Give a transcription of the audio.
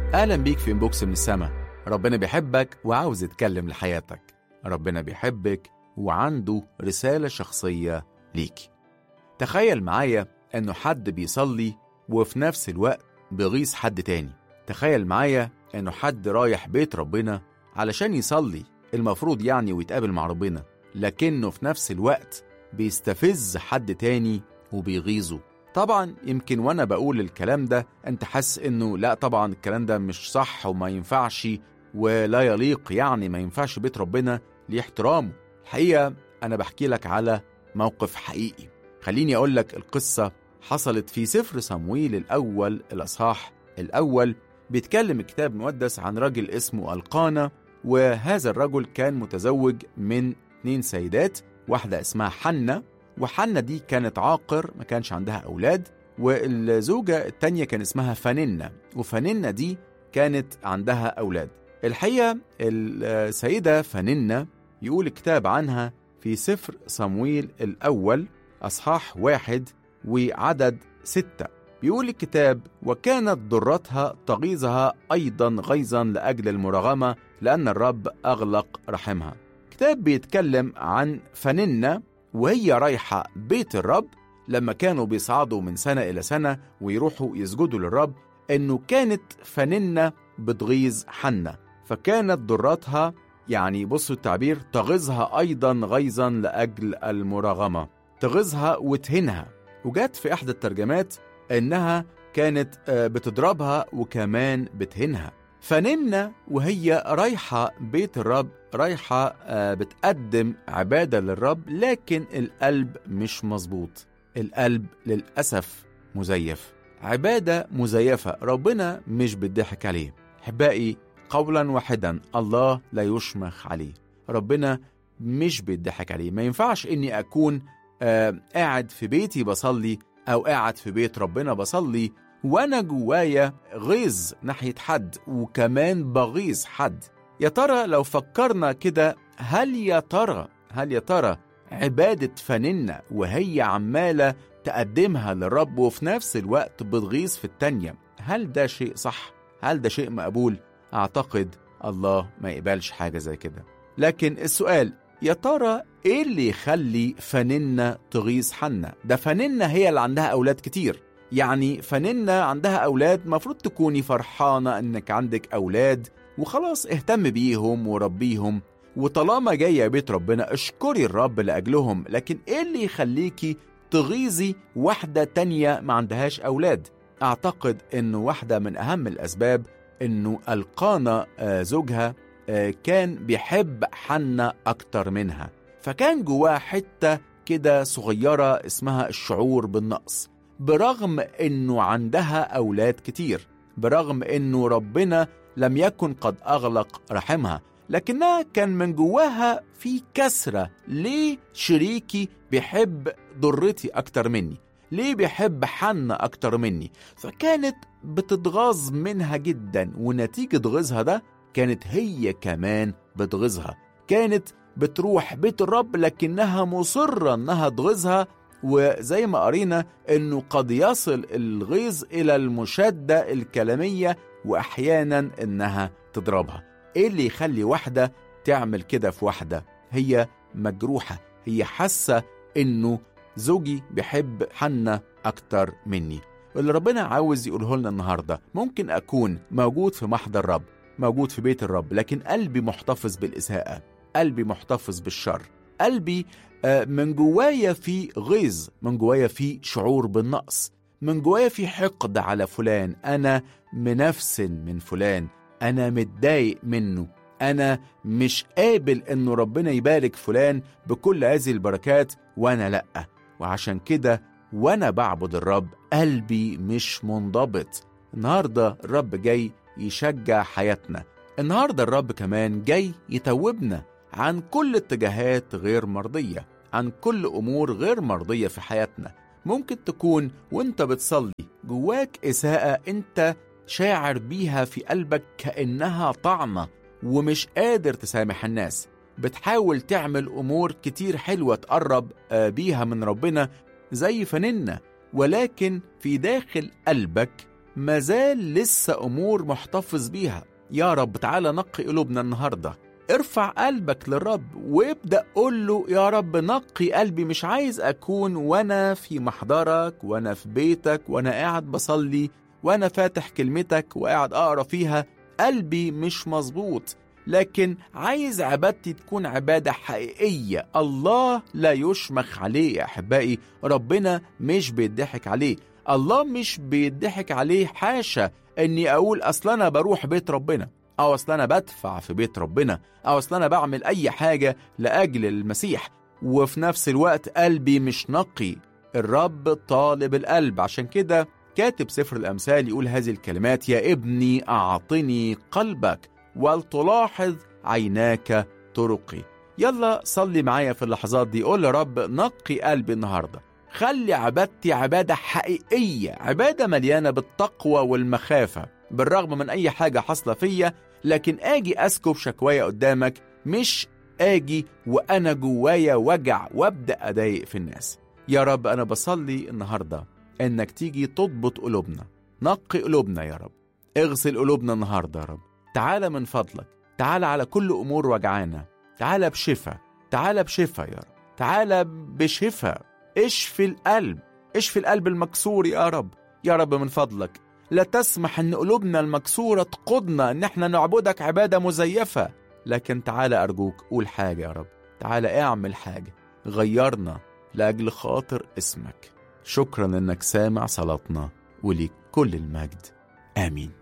أهلا بيك في إنبوكس من السما ربنا بيحبك وعاوز يتكلم لحياتك ربنا بيحبك وعنده رسالة شخصية ليك تخيل معايا إنه حد بيصلي وفي نفس الوقت بيغيظ حد تاني تخيل معايا إنه حد رايح بيت ربنا علشان يصلي المفروض يعني ويتقابل مع ربنا لكنه في نفس الوقت بيستفز حد تاني وبيغيظه طبعا يمكن وانا بقول الكلام ده انت حاسس انه لا طبعا الكلام ده مش صح وما ينفعش ولا يليق يعني ما ينفعش بيت ربنا ليه احترامه الحقيقه انا بحكي لك على موقف حقيقي خليني اقول لك القصه حصلت في سفر صمويل الاول الاصحاح الاول بيتكلم الكتاب المقدس عن راجل اسمه القانا وهذا الرجل كان متزوج من اثنين سيدات واحده اسمها حنة وحنة دي كانت عاقر ما كانش عندها أولاد والزوجة التانية كان اسمها فننة وفننة دي كانت عندها أولاد الحقيقة السيدة فننة يقول الكتاب عنها في سفر صمويل الأول أصحاح واحد وعدد ستة بيقول الكتاب وكانت ضرتها تغيظها أيضا غيظا لأجل المراغمة لأن الرب أغلق رحمها الكتاب بيتكلم عن فننة وهي رايحة بيت الرب لما كانوا بيصعدوا من سنة إلى سنة ويروحوا يسجدوا للرب إنه كانت فننة بتغيظ حنة فكانت ضرتها يعني بصوا التعبير تغيظها أيضا غيظا لأجل المراغمة تغيظها وتهنها وجات في إحدى الترجمات إنها كانت بتضربها وكمان بتهنها فنمنا وهي رايحة بيت الرب رايحة بتقدم عبادة للرب لكن القلب مش مظبوط القلب للأسف مزيف عبادة مزيفة ربنا مش بيضحك عليه أحبائي قولا واحدا الله لا يشمخ عليه ربنا مش بيضحك عليه ما ينفعش اني اكون آه قاعد في بيتي بصلي او قاعد في بيت ربنا بصلي وانا جوايا غيظ ناحيه حد وكمان بغيظ حد يا ترى لو فكرنا كده هل يا ترى هل يا ترى عباده فننة وهي عماله تقدمها للرب وفي نفس الوقت بتغيظ في التانية هل ده شيء صح هل ده شيء مقبول اعتقد الله ما يقبلش حاجه زي كده لكن السؤال يا ترى ايه اللي يخلي فننة تغيظ حنة ده فننة هي اللي عندها اولاد كتير يعني فننة عندها أولاد مفروض تكوني فرحانة إنك عندك أولاد وخلاص اهتم بيهم وربيهم وطالما جاية بيت ربنا اشكري الرب لأجلهم لكن إيه اللي يخليكي تغيظي واحدة تانية ما عندهاش أولاد أعتقد إنه واحدة من أهم الأسباب إنه القانا زوجها كان بيحب حنة أكتر منها فكان جواه حتة كده صغيرة اسمها الشعور بالنقص برغم انه عندها اولاد كتير برغم انه ربنا لم يكن قد اغلق رحمها لكنها كان من جواها في كسرة ليه شريكي بيحب ضرتي أكتر مني ليه بيحب حنة أكتر مني فكانت بتتغاظ منها جدا ونتيجة غيظها ده كانت هي كمان بتغيظها كانت بتروح بيت الرب لكنها مصرة انها تغيظها وزي ما قرينا انه قد يصل الغيظ الى المشاده الكلاميه واحيانا انها تضربها ايه اللي يخلي واحده تعمل كده في واحده هي مجروحه هي حاسه انه زوجي بيحب حنة اكتر مني اللي ربنا عاوز يقوله لنا النهارده ممكن اكون موجود في محضر الرب موجود في بيت الرب لكن قلبي محتفظ بالاساءه قلبي محتفظ بالشر قلبي من جوايا في غيظ من جوايا في شعور بالنقص من جوايا في حقد على فلان انا منفس من فلان انا متضايق منه انا مش قابل انه ربنا يبارك فلان بكل هذه البركات وانا لا وعشان كده وانا بعبد الرب قلبي مش منضبط النهارده الرب جاي يشجع حياتنا النهارده الرب كمان جاي يتوبنا عن كل اتجاهات غير مرضية عن كل أمور غير مرضية في حياتنا ممكن تكون وانت بتصلي جواك إساءة انت شاعر بيها في قلبك كأنها طعنة ومش قادر تسامح الناس بتحاول تعمل أمور كتير حلوة تقرب بيها من ربنا زي فننة ولكن في داخل قلبك مازال لسه أمور محتفظ بيها يا رب تعالى نقي قلوبنا النهاردة ارفع قلبك للرب وابدأ قول له يا رب نقي قلبي مش عايز أكون وأنا في محضرك وأنا في بيتك وأنا قاعد بصلي وأنا فاتح كلمتك وقاعد أقرأ فيها قلبي مش مظبوط لكن عايز عبادتي تكون عبادة حقيقية الله لا يشمخ عليه يا أحبائي ربنا مش بيضحك عليه الله مش بيضحك عليه حاشا اني اقول اصل انا بروح بيت ربنا او اصل انا بدفع في بيت ربنا او اصل انا بعمل اي حاجه لاجل المسيح وفي نفس الوقت قلبي مش نقي الرب طالب القلب عشان كده كاتب سفر الامثال يقول هذه الكلمات يا ابني اعطني قلبك ولتلاحظ عيناك طرقي يلا صلي معايا في اللحظات دي قول يا رب نقي قلبي النهارده خلي عبادتي عبادة حقيقية عبادة مليانة بالتقوى والمخافة بالرغم من أي حاجة حاصلة فيا لكن آجي أسكب شكوايا قدامك مش آجي وأنا جوايا وجع وأبدأ أضايق في الناس يا رب أنا بصلي النهاردة إنك تيجي تضبط قلوبنا نقي قلوبنا يا رب اغسل قلوبنا النهاردة يا رب تعالى من فضلك تعالى على كل أمور وجعانا تعالى بشفا تعالى بشفا يا رب تعالى بشفا اشفي القلب اشفي القلب المكسور يا رب يا رب من فضلك لا تسمح ان قلوبنا المكسورة تقودنا ان احنا نعبدك عبادة مزيفة لكن تعالى ارجوك قول حاجة يا رب تعالى اعمل حاجة غيرنا لأجل خاطر اسمك شكرا انك سامع صلاتنا وليك كل المجد آمين